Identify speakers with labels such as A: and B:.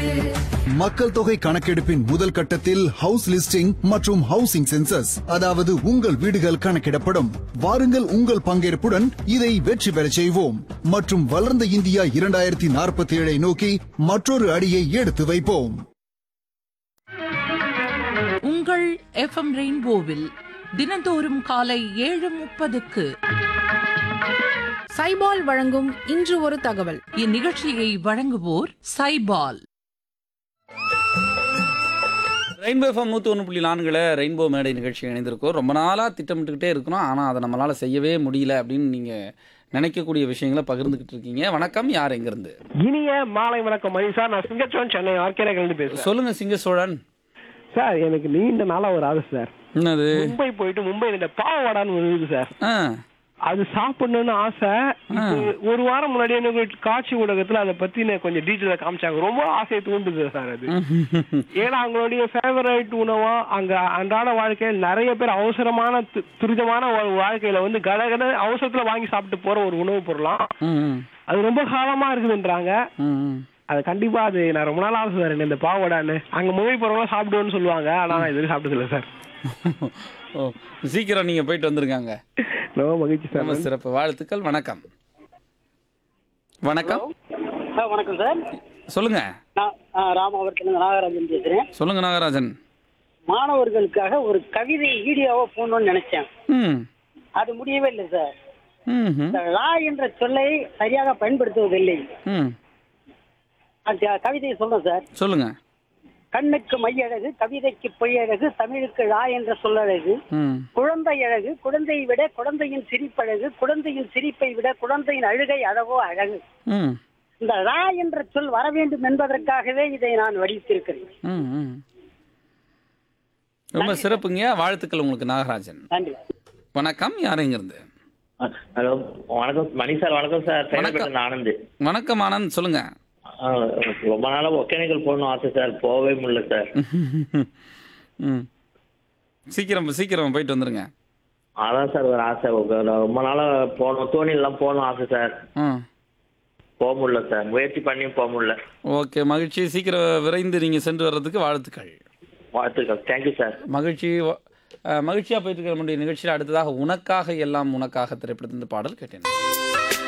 A: மக்கள் தொகை கணக்கெடுப்பின் முதல் கட்டத்தில் ஹவுஸ் லிஸ்டிங் மற்றும் ஹவுசிங் சென்சஸ் அதாவது உங்கள் வீடுகள் கணக்கிடப்படும் வாருங்கள் உங்கள் பங்கேற்புடன் இதை வெற்றி பெறச் செய்வோம் மற்றும் வளர்ந்த இந்தியா இரண்டாயிரத்தி நாற்பத்தி ஏழை நோக்கி மற்றொரு அடியை எடுத்து வைப்போம்
B: உங்கள் எஃப்எம் ரெயின்போவில் தினந்தோறும் காலை ஏழு முப்பதுக்கு
C: சைபால் வழங்கும் இன்று ஒரு தகவல்
B: இந்நிகழ்ச்சியை வழங்குவோர் சைபால்
D: ரெயின்போ எஃப்எம் நூற்றி ஒன்று புள்ளி நான்கில் ரெயின்போ மேடை நிகழ்ச்சி இணைந்திருக்கோம் ரொம்ப நாளாக திட்டமிட்டுக்கிட்டே இருக்கிறோம் ஆனால் அதை நம்மளால் செய்யவே முடியல அப்படின்னு நீங்கள் நினைக்கக்கூடிய விஷயங்களை பகிர்ந்துக்கிட்டு இருக்கீங்க வணக்கம் யார் எங்கேருந்து
E: இனிய மாலை வணக்கம் மணி சார் நான் சிங்கச்சோன் சென்னை ஆர்கேனகர்லேருந்து பேசுறேன்
D: சொல்லுங்கள் சிங்க சோழன்
E: சார் எனக்கு நீண்ட நாளா ஒரு ஆசை சார்
D: என்னது
E: மும்பை போயிட்டு மும்பை இந்த பாவாடான்னு ஒரு இருக்குது சார்
D: ஆ
E: அது சாப்பிடணும்னு ஆசை இப்போ ஒரு வாரம் முன்னாடி எனக்கு காட்சி ஊடகத்துல அதை பத்தி எனக்கு கொஞ்சம் டீட்டெயிலா காமிச்சாங்க ரொம்ப ஆசையை தூண்டுது சார் அது ஏன்னா அவங்களுடைய ஃபேவரட் உணவா அங்க அன்றாட வாழ்க்கையில் நிறைய பேர் அவசரமான து- துரிதமான ஒரு வாழ்க்கையில வந்து கடகட அவசரத்துல வாங்கி சாப்பிட்டு போற ஒரு உணவு பொருளாம்
D: ம்
E: அது ரொம்ப காலமா இருக்குதுன்றாங்க
D: ம், ம்
E: அது கண்டிப்பா அது நான் ரொம்ப நாள் ஆசை சார் எனக்கு இந்த பாவடான்னு அங்க மும்பை போறவங்க சாப்பிடுவோம்னு சொல்லுவாங்க ஆனா நான் இது வரைக்கும் சாப்பிட்டது இல்லை சார்
D: ஓ சீக்கிரம் நீங்கள் போயிட்டு வந்திருக்காங்க
E: ரொம்ப மகிழ்ச்சி சார்
D: ரொம்ப சிறப்பு வாழ்த்துக்கள் வணக்கம் வணக்கம்
F: சார் வணக்கம் சார்
D: சொல்லுங்க
F: நான் ஆ, ராமாவரத்துலேருந்து நாகராஜன் பேசுகிறேன்
D: சொல்லுங்க நாகராஜன்
F: மாணவர்களுக்காக ஒரு கவிதை வீடியோவை போடணும்னு நினைச்சேன்
D: ம்
F: அது முடியவே இல்லை சார்
D: ம் ம்,
F: இந்த லா என்ற சொல்லை சரியாக பயன்படுத்துவதில்லை
D: ம்
F: அந்த கவிதையை சொல்றேன் சார்
D: சொல்லுங்க
F: கண்ணுக்கு மையழகு கவிதைக்கு பொய்யழகு தமிழுக்கு லா என்ற சொல்லழகு
D: ம்
F: குழந்தை அழகு குழந்தையை விட குழந்தையின் சிரிப்பழகு குழந்தையின் சிரிப்பை விட குழந்தையின் அழுகை அழகோ அழகு
D: ம்
F: இந்த லா என்ற சொல் வர வேண்டும் என்பதற்காகவே இதை நான் வடித்திருக்கிறேன்
D: ம் ம் ரொம்ப சிறப்புங்க வாழ்த்துக்கள் உங்களுக்கு நாகராஜன்
F: நன்றி
D: வணக்கம் யாருங்கிறது
G: ஹலோ வணக்கம் மணி சார் வணக்கம் சார்
D: வணக்கம்.
G: சேலப்பட்டு ஆனந்த்
D: வணக்கம் ஆனந்த் சொல்லுங்க
G: ஆ, ரொம்ப நாளா ஒகேனக்கல் போகணும் ஆசை சார் போகவே முடியல சார்
D: ம் சீக்கிரம் சீக்கிரம் போயிட்டு வந்துருங்க
G: அதான் சார் ஒரு ஆசை ஒரு ரொம்ப நாளா போகணும் தோணிலாம் போகணும் ஆசை சார்
D: ம்
G: போக முடியல சார் முயற்சி பண்ணியும் போக முடியல
D: ஓகே மகிழ்ச்சி சீக்கிரம் விரைந்து நீங்கள் சென்று வர்றதுக்கு வாழ்த்துக்கள்
G: வாழ்த்துக்கள் தேங்க்யூ சார்
D: மகிழ்ச்சி அஹ், மகிழ்ச்சியா போயிட்டு இருக்கிற நம்முடைய நிகழ்ச்சியில் அடுத்ததாக உனக்காக எல்லாம் உனக்காக திரைப்படத்தின் பாடல் கேட்டேன்